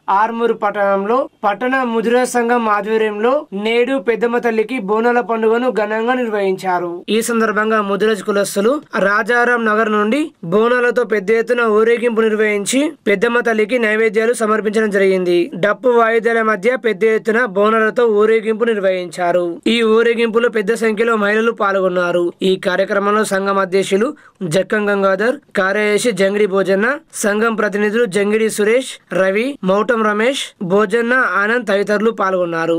ఆర్మూరు పట్టణంలో పట్టణ ముదిరా సంఘం ఆధ్వర్యంలో నేడు పెద్దమ్మ తల్లికి బోనాల పండుగను ఘనంగా నిర్వహించారు ఈ సందర్భంగా ముదిరాజ్ కులస్తులు రాజారాం నగర్ నుండి బోనాలతో పెద్ద ఎత్తున ఊరేగింపు నిర్వహించి పెద్దమ్మ తల్లికి నైవేద్యాలు సమర్పించడం జరిగింది డప్పు వాయిద్యాల మధ్య పెద్ద ఎత్తున బోనాలతో ఊరేగింపు నిర్వహించారు ఈ ఊరేగింపులో పెద్ద సంఖ్యలో మహిళలు పాల్గొన్నారు ఈ కార్యక్రమంలో సంఘం అధ్యక్షులు జక్కం గంగాధర్ కార్యదర్శి జంగిడి భోజన్న సంఘం ప్రతినిధులు జంగిడి సురేష్ రవి మౌటం రమేష్ భోజన్న ఆనంద్ తదితరులు పాల్గొన్నారు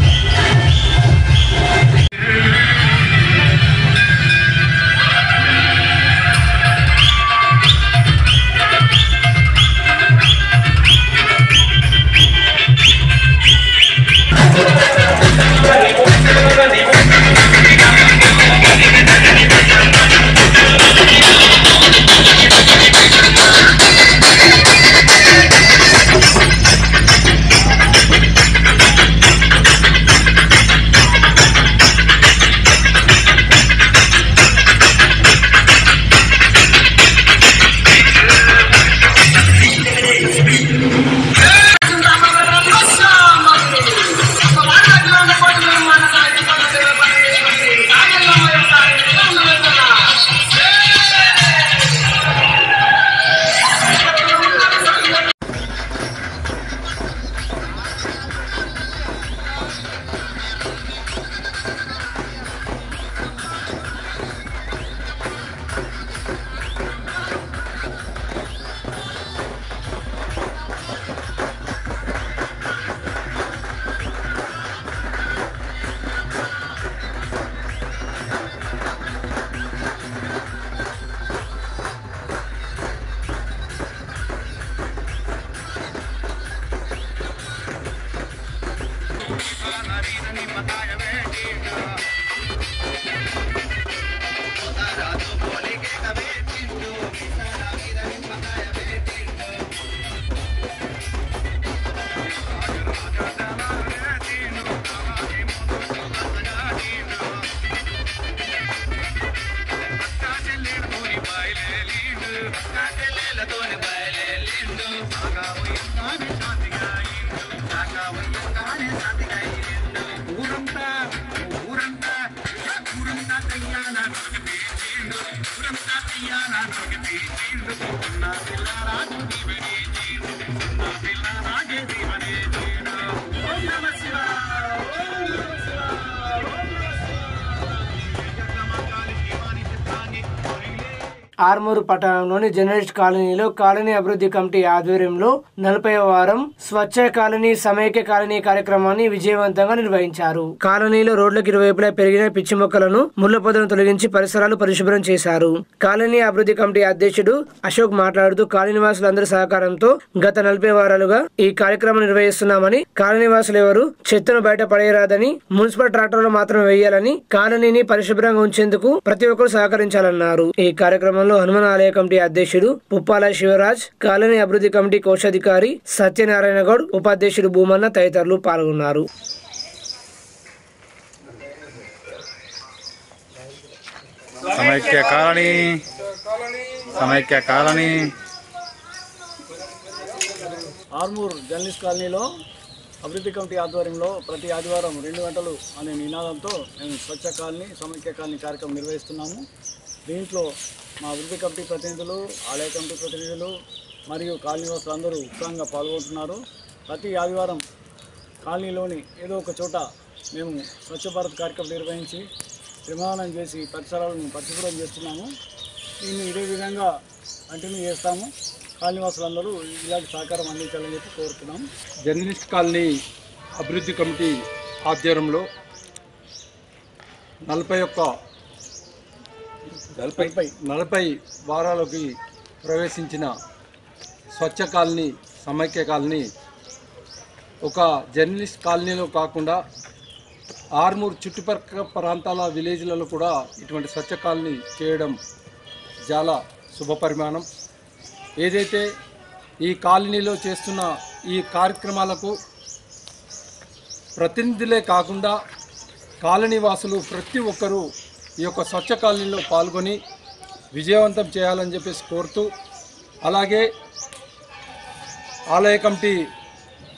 ఆర్మూరు పట్టణంలోని జర్నలిస్ట్ కాలనీలో కాలనీ అభివృద్ధి కమిటీ ఆధ్వర్యంలో నలభై వారం స్వచ్ఛ కాలనీ సమైక్య కాలనీ కార్యక్రమాన్ని విజయవంతంగా నిర్వహించారు కాలనీలో రోడ్లకు ఇరువైపులా పెరిగిన పిచ్చి మొక్కలను ముళ్ల పొదలను తొలగించి పరిసరాలు పరిశుభ్రం చేశారు కాలనీ అభివృద్ధి కమిటీ అధ్యక్షుడు అశోక్ మాట్లాడుతూ కాలనీ వాసులందరి సహకారంతో గత నలభై వారాలుగా ఈ కార్యక్రమం నిర్వహిస్తున్నామని కాలనీ వాసులు ఎవరు చెత్తను బయట పడేయరాదని మున్సిపల్ ట్రాక్టర్లు మాత్రమే వేయాలని కాలనీని పరిశుభ్రంగా ఉంచేందుకు ప్రతి ఒక్కరు సహకరించాలన్నారు ఈ కార్యక్రమంలో హనుమాన్ ఆలయ కమిటీ అధ్యక్షుడు పుప్పాల శివరాజ్ కాలనీ అభివృద్ధి కమిటీ కోశాధికారి సత్యనారాయణ గౌడ్ ఉపాధ్యక్షుడు భూమన్న తదితరులు పాల్గొన్నారు సమైక్య colony Samaikya colony Armoor journalist కాలనీలో అభివృద్ధి కమిటీ ఆధ్వర్యంలో ప్రతి ఆదివారం రెండు గంటలు అనే నినాదంతో మేము స్వచ్ఛ కాలనీ సమైక్య కాలనీ కార్యక్రమం నిర్వహిస్తున్నాము దీంట్లో మా అభివృద్ధి కమిటీ ప్రతినిధులు ఆలయ కమిటీ ప్రతినిధులు మరియు కాలనీ వాసులు అందరూ ఉత్సాహంగా పాల్గొంటున్నారు ప్రతి ఆదివారం కాలనీలోని ఏదో ఒక చోట మేము స్వచ్ఛ భారత్ కార్యక్రమం నిర్వహించి నిర్మాణం చేసి పరిసరాలను పరిశుభ్రం చేస్తున్నాము దీన్ని ఇదే విధంగా కంటిన్యూ చేస్తాము కాలనీవాసులందరూ ఇలాంటి సహకారం అందించాలని చెప్పి కోరుతున్నాం జర్నలిస్ట్ కాలనీ అభివృద్ధి కమిటీ ఆధ్వర్యంలో నలభై ఒక్క నలభై నలభై వారాలకి ప్రవేశించిన స్వచ్ఛ కాలనీ సమైక్య కాలనీ ఒక జర్నలిస్ట్ కాలనీలో కాకుండా ఆర్మూర్ చుట్టుపక్కల ప్రాంతాల విలేజ్లలో కూడా ఇటువంటి స్వచ్ఛ కాలనీ చేయడం చాలా శుభ పరిమాణం ఏదైతే ఈ కాలనీలో చేస్తున్న ఈ కార్యక్రమాలకు ప్రతినిధులే కాకుండా కాలనీ వాసులు ప్రతి ఒక్కరూ ఈ యొక్క స్వచ్ఛ కాలనీలో పాల్గొని విజయవంతం చేయాలని చెప్పేసి కోరుతూ అలాగే ఆలయ కమిటీ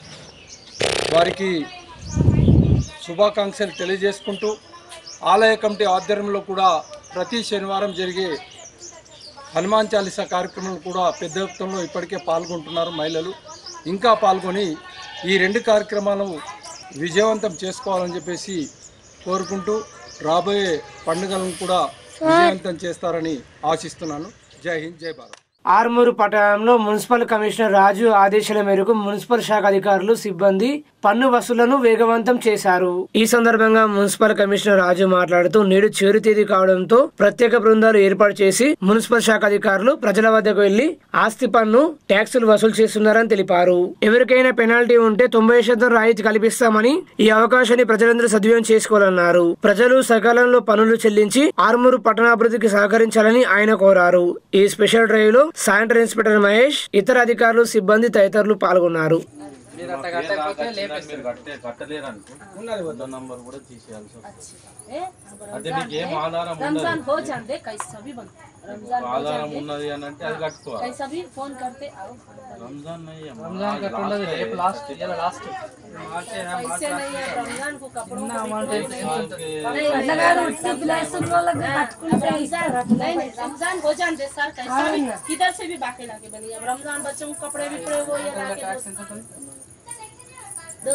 వారికి శుభాకాంక్షలు తెలియజేసుకుంటూ ఆలయ కమిటీ ఆధ్వర్యంలో కూడా ప్రతి శనివారం జరిగే హనుమాన్ చాలీసా కార్యక్రమంలో కూడా పెద్ద మొత్తంలో ఇప్పటికే పాల్గొంటున్నారు మహిళలు ఇంకా పాల్గొని ఈ రెండు కార్యక్రమాలను విజయవంతం చేసుకోవాలని చెప్పేసి కోరుకుంటూ రాబోయే పండుగలను కూడా విజయవంతం చేస్తారని ఆశిస్తున్నాను జై హింద్ జై భారత్ ఆర్మూరు పట్టణంలో మున్సిపల్ కమిషనర్ రాజు ఆదేశాల మేరకు మున్సిపల్ శాఖ అధికారులు సిబ్బంది పన్ను వసూళ్లను వేగవంతం చేశారు ఈ సందర్భంగా మున్సిపల్ కమిషనర్ రాజు మాట్లాడుతూ నేడు చివరి తేదీ కావడంతో ప్రత్యేక బృందాలు ఏర్పాటు చేసి మున్సిపల్ శాఖ అధికారులు ప్రజల వద్దకు వెళ్లి ఆస్తి పన్ను ట్యాక్సులు వసూలు చేస్తున్నారని తెలిపారు ఎవరికైనా పెనాల్టీ ఉంటే తొంభై శాతం రాయితీ కల్పిస్తామని ఈ అవకాశాన్ని ప్రజలందరూ సద్వినియోగం చేసుకోవాలన్నారు ప్రజలు సకాలంలో పన్నులు చెల్లించి ఆర్మూరు పట్టణాభివృద్ధికి సహకరించాలని ఆయన కోరారు ఈ స్పెషల్ డ్రైవ్ లో శానిటరీ ఇన్స్పెక్టర్ మహేష్ ఇతర అధికారులు సిబ్బంది తదితరులు పాల్గొన్నారు మీరు కట్టే కట్టలేరు అనుకో వంద నంబర్ కూడా తీసేయాల్సి వస్తుంది అంటే నీకు ఏం ఆధారం रमजान ఉండదు हो जाते कैसा भी बन रमजान हो ఆధారం जाते ఉన్నది అని అంటే అది కట్టుకోవాలి कैसा भी फोन करते आओ రంజాన్ నయ్యే पैसे नहीं है रमजान को कपड़ों को వాళ్ళకి नहीं नहीं रमजान हो जाते सर कैसा भी किधर से भी बाकी लाके बनी अब रमजान बच्चों को कपड़े विपड़े वो ये लाके दो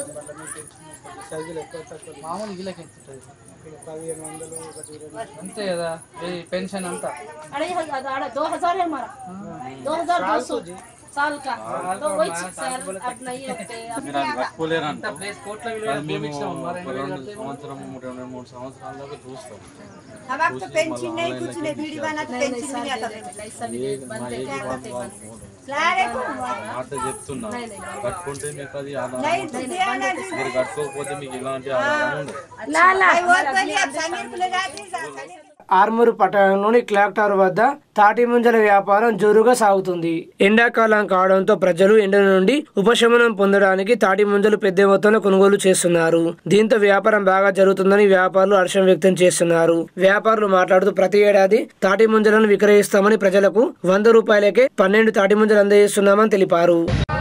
మామూలు గిలకి ఎంత ఉంటుంది అంతే కదా ఈ పెన్షన్ అంతా अढ़ाई हजार अढ़ा दो हजार है हमारा दो हजार दो सौ साल का तो वही सर अब नहीं होते अब మీరు అది కట్టుకోలేరు అనుకో ప్లేస్ కోట్ల విలువ అది మేము ఒక రెండు సంవత్సరం రెండు మూడు సంవత్సరాల దాకా చూస్తాం अब आप तो पेंशन नहीं कुछ नहीं वीडियो बना तो पेंशन भी नहीं आता कैसा भी बनते क्या करते बनते लारे को మాట చెప్తున్నా కట్టుకుంటే మీకు అది ఆధారం नहीं ఉంటుంది. दिया ना जी మీరు కట్టుకోకపోతే మీకు ఎలాంటి ఆధారం ఉండదు ला ला वो बोलिए आप समीर को लगा दीजिए ఆర్మూరు పట్టణంలోని క్లాక్ టవర్ వద్ద తాటి ముంజల వ్యాపారం జోరుగా సాగుతుంది ఎండాకాలం కావడంతో ప్రజలు ఎండ నుండి ఉపశమనం పొందడానికి తాటి ముంజలు పెద్ద మొత్తంలో కొనుగోలు చేస్తున్నారు దీంతో వ్యాపారం బాగా జరుగుతుందని వ్యాపారులు హర్షం వ్యక్తం చేస్తున్నారు వ్యాపారులు మాట్లాడుతూ ప్రతి ఏడాది తాటి ముంజలను విక్రయిస్తామని ప్రజలకు వంద రూపాయలకే పన్నెండు తాటి ముంజలు అందజేస్తున్నామని తెలిపారు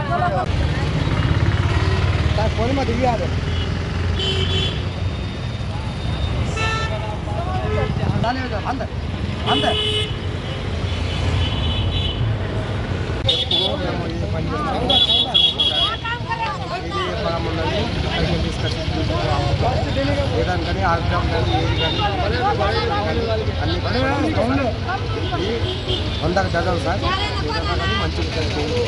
కానీ ఆగ్రహం కానీ ఏది కానీ అన్ని వందకు చదవు సార్ ఏదైనా మంచిగా ఉంటుంది.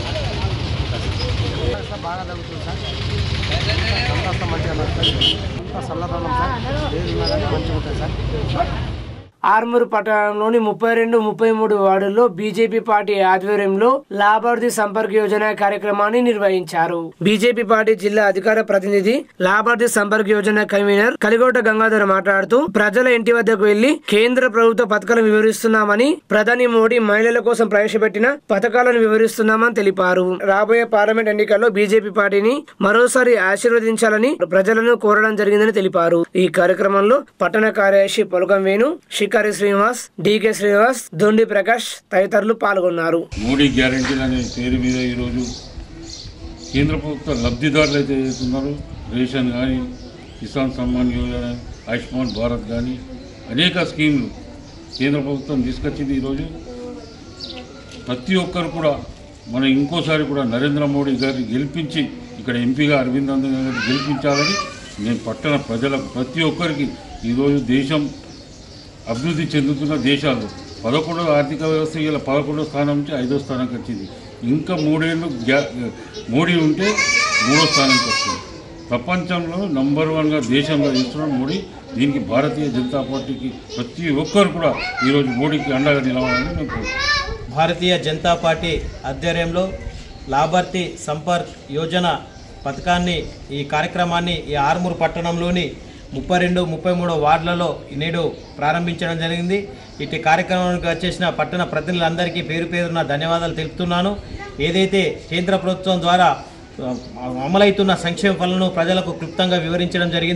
బాగా తగ్గుతుంది సార్ అంతా మంచిగా నడుస్తుంది అంతా చల్లదనం సార్ ఏది ఉన్నా కానీ మంచిగా ఉంటుంది సార్ ఆర్మూరు పట్టణంలోని ముప్పై రెండు ముప్పై మూడు వార్డుల్లో బీజేపీ పార్టీ ఆధ్వర్యంలో లాభార్థి సంపర్క్ యోజన కార్యక్రమాన్ని నిర్వహించారు బీజేపీ పార్టీ జిల్లా అధికార ప్రతినిధి లాభార్థి సంపర్క్ యోజన కన్వీనర్ కలిగోట గంగాధర్ మాట్లాడుతూ ప్రజల ఇంటి వద్దకు వెళ్లి కేంద్ర ప్రభుత్వ పథకాలను వివరిస్తున్నామని ప్రధాని మోడీ మహిళల కోసం ప్రవేశపెట్టిన పథకాలను వివరిస్తున్నామని తెలిపారు రాబోయే పార్లమెంట్ ఎన్నికల్లో బీజేపీ పార్టీని మరోసారి ఆశీర్వదించాలని ప్రజలను కోరడం జరిగిందని తెలిపారు ఈ కార్యక్రమంలో పట్టణ కార్యదర్శి పొలకం వేణు షికారి శ్రీనివాస్ డికే శ్రీనివాస్ దొండి ప్రకాష్ తదితరులు పాల్గొన్నారు మోడీ గ్యారంటీలు అనే పేరు మీద ఈరోజు కేంద్ర ప్రభుత్వ లబ్ధిదారులు అయితే ఉన్నారో రేషన్ కానీ కిసాన్ సమ్మాన్ యోజన ఆయుష్మాన్ భారత్ కానీ అనేక స్కీములు కేంద్ర ప్రభుత్వం తీసుకొచ్చింది ఈరోజు ప్రతి ఒక్కరు కూడా మనం ఇంకోసారి కూడా నరేంద్ర మోడీ గారిని గెలిపించి ఇక్కడ ఎంపీగా అరవింద్ అంద గారిని గెలిపించాలని నేను పట్టణ ప్రజలకు ప్రతి ఒక్కరికి ఈరోజు దేశం అభివృద్ధి చెందుతున్న దేశాలు పదకొండవ ఆర్థిక వ్యవస్థ ఇలా పదకొండవ స్థానం నుంచి ఐదో స్థానానికి వచ్చింది ఇంకా మూడేళ్ళు గ్యా మోడీ ఉంటే మూడో స్థానానికి వస్తుంది ప్రపంచంలో నంబర్ వన్గా దేశంగా ఇస్తున్న మోడీ దీనికి భారతీయ జనతా పార్టీకి ప్రతి ఒక్కరు కూడా ఈరోజు మోడీకి అండగా నిలవాలని మేము కోరుకుంటున్నాం. భారతీయ జనతా పార్టీ ఆధ్వర్యంలో లాభార్థి సంపర్క్ యోజన పథకాన్ని ఈ కార్యక్రమాన్ని ఈ ఆర్మూర్ పట్టణంలోని ముప్పై రెండు ముప్పై మూడు వార్డులలో నేడు ప్రారంభించడం జరిగింది ఇటు కార్యక్రమానికి వచ్చేసిన పట్టణ ప్రతినిధులందరికీ పేరు పేరున ధన్యవాదాలు తెలుపుతున్నాను ఏదైతే కేంద్ర ప్రభుత్వం ద్వారా అమలవుతున్న సంక్షేమ పనులను ప్రజలకు క్లుప్తంగా వివరించడం జరిగింది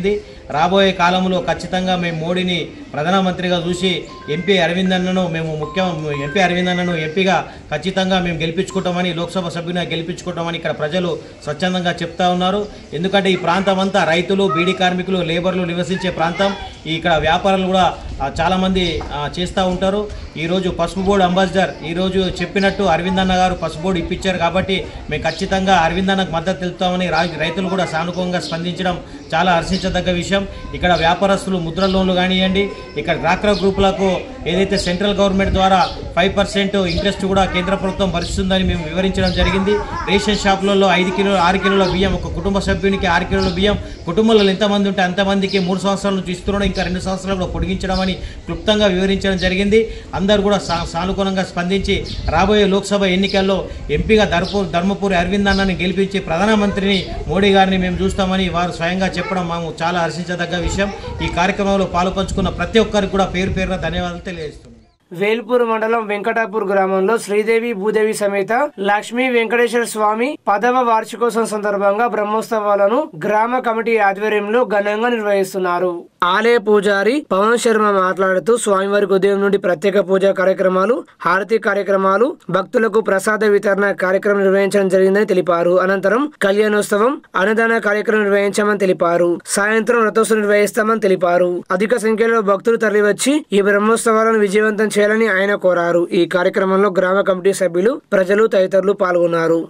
రాబోయే కాలంలో ఖచ్చితంగా మేము మోడీని ప్రధానమంత్రిగా చూసి ఎంపీ అరవింద్ అన్నను మేము ముఖ్య ఎంపీ అరవింద్ అన్నను ఎంపీగా ఖచ్చితంగా మేము గెలిపించుకుంటామని లోక్సభ సభ్యునిగా గెలిపించుకుంటామని ఇక్కడ ప్రజలు స్వచ్ఛందంగా చెప్తా ఉన్నారు ఎందుకంటే ఈ ప్రాంతం అంతా రైతులు బీడీ కార్మికులు లేబర్లు నివసించే ప్రాంతం ఈ ఇక్కడ వ్యాపారాలు కూడా ఆ, చాలామంది ఆ, చేస్తూ ఉంటారు ఈరోజు పసుపు బోర్డు అంబాసిడర్ ఈరోజు చెప్పినట్టు అరవింద్ అన్న గారు పసుపు బోర్డు ఇప్పించారు కాబట్టి మేము ఖచ్చితంగా అరవింద్ అన్నకు మద్దతు తెలుపుతామని రా- రైతులు కూడా సానుకూలంగా స్పందించడం చాలా హర్షించదగ్గ విషయం ఇక్కడ వ్యాపారస్తులు ముద్ర లోన్లు కానివ్వండి ఇక్కడ డ్వాక్రా గ్రూపులకు ఏదైతే సెంట్రల్ గవర్నమెంట్ ద్వారా ఫైవ్ పర్సెంట్ ఇంట్రెస్ట్ కూడా కేంద్ర ప్రభుత్వం భరిస్తుందని మేము వివరించడం జరిగింది రేషన్ షాపులలో ఐదు కిలోలు ఆరు కిలోల బియ్యం ఒక కుటుంబ సభ్యునికి ఆరు కిలోల బియ్యం కుటుంబంలో ఎంతమంది ఉంటే అంతమందికి మూడు సంవత్సరాల నుంచి ఇస్తున్నాడు ఇంకా రెండు సంవత్సరాలు కూడా పొడిగించడం అని క్లుప్తంగా వివరించడం జరిగింది అందరూ కూడా సా సానుకూలంగా స్పందించి రాబోయే లోక్సభ ఎన్నికల్లో ఎంపీగా ధర్మపూర్ ధర్మపురి అరవింద్ అన్నని గెలిపించి ప్రధానమంత్రిని మోడీ గారిని మేము చూస్తామని వారు స్వయంగా చెప్పడం మేము చాలా హర్షించదగ్గ విషయం ఈ కార్యక్రమంలో పాలుపంచుకున్న ప్రతి ఒక్కరికి కూడా పేరు పేరున ధన్యవాదాలు తెలియజేస్తున్నాను వేల్పూర్ మండలం వెంకటాపూర్ గ్రామంలో శ్రీదేవి భూదేవి సమేత లక్ష్మీ వెంకటేశ్వర స్వామి పదవ వార్షికోత్సవం సందర్భంగా బ్రహ్మోత్సవాలను గ్రామ కమిటీ ఆధ్వర్యంలో ఘనంగా నిర్వహిస్తున్నారు ఆలయ పూజారి పవన్ శర్మ మాట్లాడుతూ స్వామివారికి ఉదయం నుండి ప్రత్యేక పూజా కార్యక్రమాలు హారతి కార్యక్రమాలు భక్తులకు ప్రసాద వితరణ కార్యక్రమం నిర్వహించడం జరిగిందని తెలిపారు అనంతరం కళ్యాణోత్సవం అన్నదాన కార్యక్రమం నిర్వహించామని తెలిపారు సాయంత్రం రథోత్సవం నిర్వహిస్తామని తెలిపారు అధిక సంఖ్యలో భక్తులు తరలివచ్చి ఈ బ్రహ్మోత్సవాలను విజయవంతం చేయాలని ఆయన కోరారు ఈ కార్యక్రమంలో గ్రామ కమిటీ సభ్యులు ప్రజలు తదితరులు పాల్గొన్నారు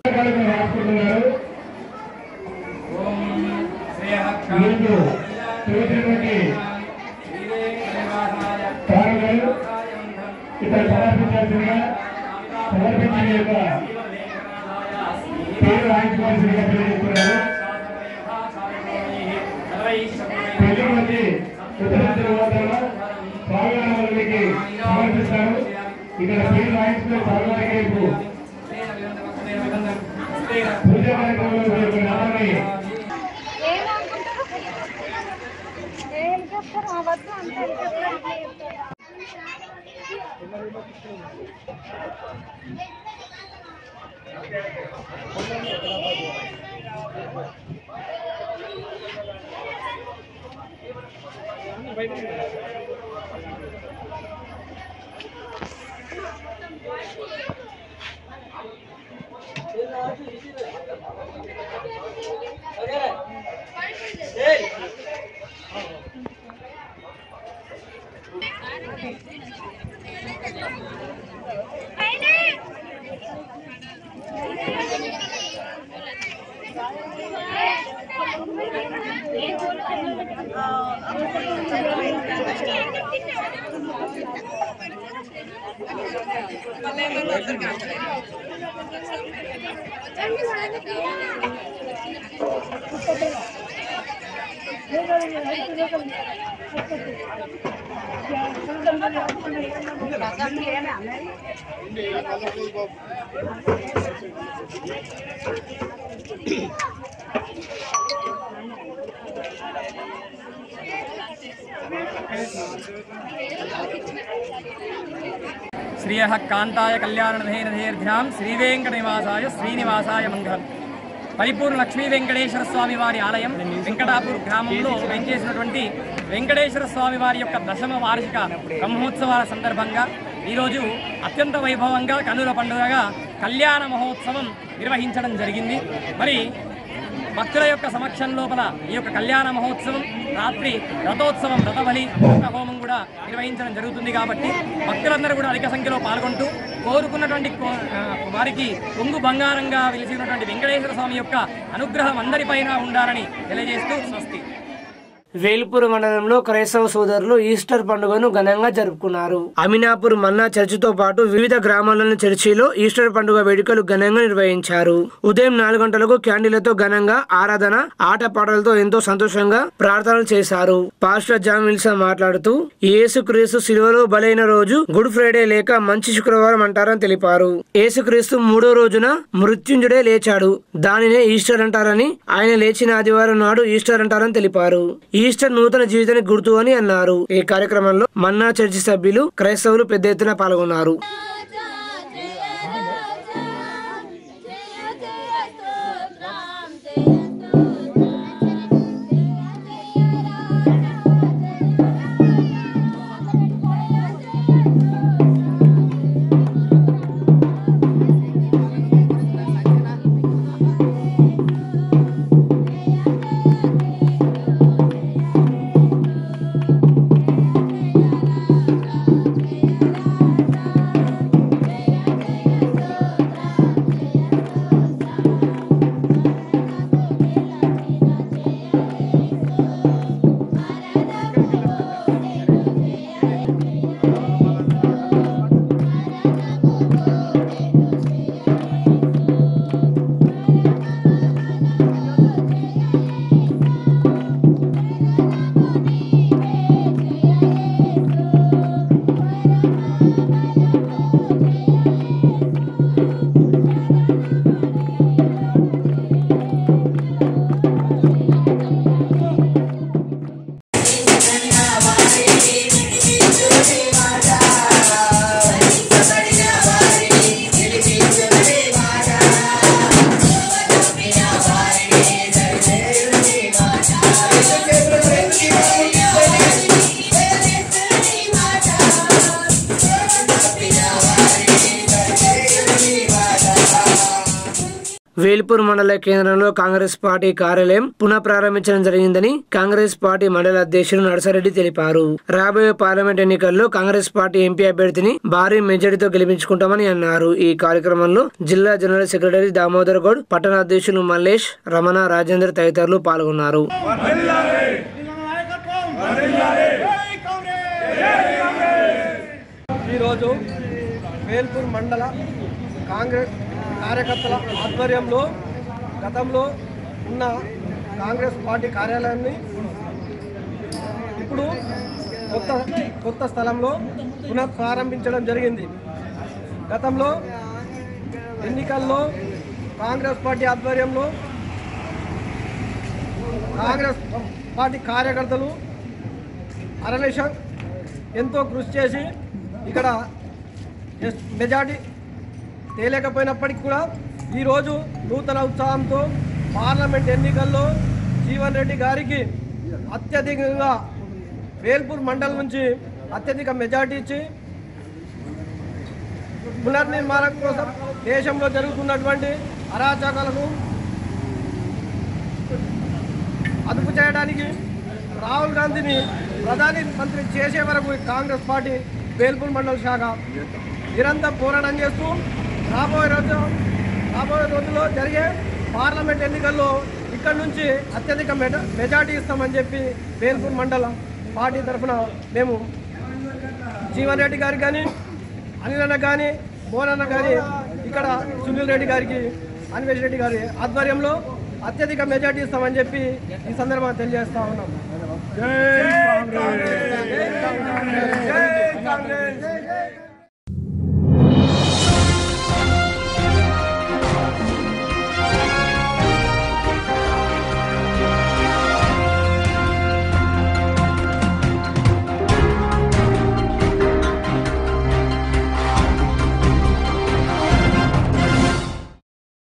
ఇక్కడ సమర్పించాల్సిందిగా సమర్పించిన యొక్క పేరు రాయించుకోవాల్సిందిగా తెలియజేస్తున్నారు పెళ్లి మంది ఉత్తరాంధ్ర వార్తల్లో స్వామివారికి సమర్పిస్తారు ఇక్కడ పేరు రాయించుకునే స్వామివారికి రేపు పూజా కార్యక్రమంలో వీరికి నామాన్ని ఏం చెప్తారు అవద్దు అంటే చెప్తారు శ్రియ కాంతాయ కళ్యాణధేనధేర్ధ్యాం శ్రీవేంకటనివాసాయ శ్రీనివాసాయ మంగళం పరిపూర్ణ లక్ష్మీ వెంకటేశ్వర స్వామి వారి ఆలయం వెంకటాపూర్ గ్రామంలో వెంచేసినటువంటి వెంకటేశ్వర స్వామి వారి యొక్క దశమ వార్షిక బ్రహ్మోత్సవాల సందర్భంగా ఈరోజు అత్యంత వైభవంగా కన్నుల పండుగగా కళ్యాణ మహోత్సవం నిర్వహించడం జరిగింది మరి భక్తుల యొక్క సమక్షం లోపల ఈ యొక్క కళ్యాణ మహోత్సవం రాత్రి రథోత్సవం రథబలి రథ హోమం కూడా నిర్వహించడం జరుగుతుంది కాబట్టి భక్తులందరూ కూడా అధిక సంఖ్యలో పాల్గొంటూ కోరుకున్నటువంటి కో- ఆ, వారికి పొంగు బంగారంగా వెలిసినటువంటి వెంకటేశ్వర స్వామి యొక్క అనుగ్రహం అందరిపైన ఉండాలని తెలియజేస్తూ స్వస్తి వేల్పూర్ మండలంలో క్రైస్తవ సోదరులు ఈస్టర్ పండుగను ఘనంగా జరుపుకున్నారు అమినాపూర్ మన్నా చర్చితో పాటు వివిధ గ్రామాల్లోని చర్చిలో ఈస్టర్ పండుగ వేడుకలు ఘనంగా నిర్వహించారు ఉదయం నాలుగు గంటలకు క్యాండిళ్లతో ఘనంగా ఆరాధన ఆట పాటలతో ఎంతో సంతోషంగా ప్రార్థనలు చేశారు పాస్టర్ జాన్ విల్సన్ మాట్లాడుతూ యేసుక్రీస్తు శిలువలో బలైన రోజు గుడ్ ఫ్రైడే లేక మంచి శుక్రవారం అంటారని తెలిపారు యేసుక్రీస్తు మూడో రోజున మృత్యుంజుడే లేచాడు దానినే ఈస్టర్ అంటారని ఆయన లేచిన ఆదివారం నాడు ఈస్టర్ అంటారని తెలిపారు ఈస్టర్ నూతన జీవితానికి గుర్తు అని అన్నారు ఈ కార్యక్రమంలో మన్నా చర్చి సభ్యులు క్రైస్తవులు పెద్ద ఎత్తున పాల్గొన్నారు జయ వేల్పూర్ మండల కేంద్రంలో కాంగ్రెస్ పార్టీ కార్యాలయం పునః ప్రారంభించడం జరిగిందని కాంగ్రెస్ పార్టీ మండల అధ్యక్షులు నరసరెడ్డి తెలిపారు రాబోయే పార్లమెంట్ ఎన్నికల్లో కాంగ్రెస్ పార్టీ ఎంపీ అభ్యర్థిని భారీ మెజారిటీతో గెలిపించుకుంటామని అన్నారు ఈ కార్యక్రమంలో జిల్లా జనరల్ సెక్రటరీ దామోదర్ గౌడ్ పట్టణ అధ్యక్షులు మల్లేష్ రమణ రాజేందర్ తదితరులు పాల్గొన్నారు ఈరోజు వేల్పూర్ మండల కాంగ్రెస్ కార్యకర్తల ఆధ్వర్యంలో గతంలో ఉన్న కాంగ్రెస్ పార్టీ కార్యాలయాన్ని ఇప్పుడు కొత్త కొత్త స్థలంలో పునః ప్రారంభించడం జరిగింది గతంలో ఎన్నికల్లో కాంగ్రెస్ పార్టీ ఆధ్వర్యంలో కాంగ్రెస్ పార్టీ కార్యకర్తలు అరనిషం ఎంతో కృషి చేసి ఇక్కడ ఎస్- మెజార్టీ తేలేకపోయినప్పటికీ కూడా ఈరోజు నూతన ఉత్సాహంతో పార్లమెంట్ ఎన్నికల్లో జీవన్ రెడ్డి గారికి అత్యధికంగా వేల్పూర్ మండలం నుంచి అత్యధిక మెజార్టీ ఇచ్చి పునర్నిర్మాణం కోసం దేశంలో జరుగుతున్నటువంటి అరాచకాలను అదుపు చేయడానికి రాహుల్ గాంధీని ప్రధాని మంత్రి చేసే వరకు ఈ కాంగ్రెస్ పార్టీ వేల్పూర్ మండల శాఖ నిరంతరం పోరాటం చేస్తూ రాబోయే రోజు రాబోయే రోజుల్లో జరిగే పార్లమెంట్ ఎన్నికల్లో ఇక్కడ నుంచి అత్యధిక మెజ- మెజార్టీ ఇస్తామని చెప్పి వేల్పూర్ మండలం పార్టీ తరఫున మేము జీవన్ రెడ్డి గారికి కానీ అనిల్ అన్న కానీ మోహన్ అన్న కానీ ఇక్కడ సునీల్ రెడ్డి గారికి అన్వేష్ రెడ్డి గారి ఆధ్వర్యంలో అత్యధిక మెజార్టీ ఇస్తామని చెప్పి ఈ సందర్భంగా తెలియజేస్తా ఉన్నాం